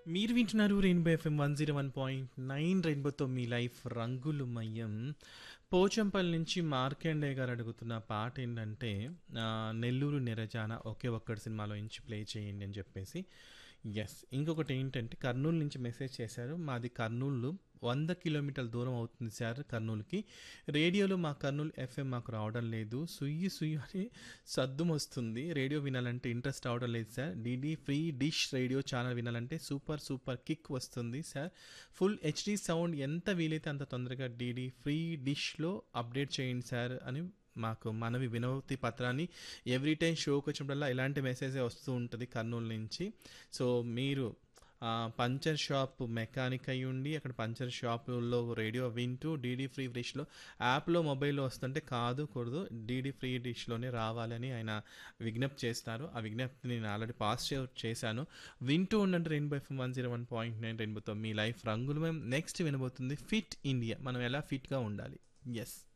మీరు వింటున్నారు rainbow FM one zero one point nine రెయిన్బోతో మీ లైఫ్ రంగులు మయం పోచంపల్లి నుంచి మార్కండే గారు అడుగుతున్న పాట ఏంటంటే ఆ, నెల్లూరు నిరజాన ఒకే ఒక్కడి సినిమాలో నుంచి ప్లే చేయండి అని చెప్పేసి ఎస్ ఇంకొకటి ఏంటంటే కర్నూలు నుంచి మెసేజ్ చేశారు మాది కర్నూలు వంద కిలోమీటర్ల దూరం అవుతుంది సార్ కర్నూలుకి రేడియోలో మా కర్నూలు ఎఫ్ఎం మాకు రావడం లేదు సుయ్యి సుయ్యి అని సద్దుం వస్తుంది రేడియో వినాలంటే ఇంట్రెస్ట్ రావడం లేదు sir DD free dish radio channel వినాలంటే సూపర్ సూపర్ కిక్ వస్తుంది సార్ ఫుల్ హెచ్డి సౌండ్ ఎంత వీలైతే అంత తొందరగా డిడి ఫ్రీ డిష్లో అప్డేట్ చేయండి సార్ అని మాకు మనవి వినతి పత్రాన్ని ఎవ్రీ టైం షోకి వచ్చినప్పుడల్లా ఇలాంటి మెసేజే వస్తూ ఉంటుంది కర్నూలు నుంచి సో మీరు ఆ, పంచర్ షాప్ మెకానిక్ అయి ఉండి అక్కడ పంచర్ షాపులో రేడియో వింటూ డీడీ ఫ్రీ డిష్లో యాప్లో మొబైల్లో వస్తుంటే కాదు కూడదు డీడీ ఫ్రీ డిష్లోనే రావాలని ఆయన విజ్ఞప్తి చేస్తున్నారు ఆ విజ్ఞప్తిని నేను ఆల్రెడీ పాస్ చేశాను వింటూ ఉండండి rainbow FM one zero one point nine రెయిన్బోతో మీ లైఫ్ రంగులు మేము నెక్స్ట్ వినబోతుంది ఫిట్ ఇండియా మనం ఎలా ఫిట్గా ఉండాలి ఎస్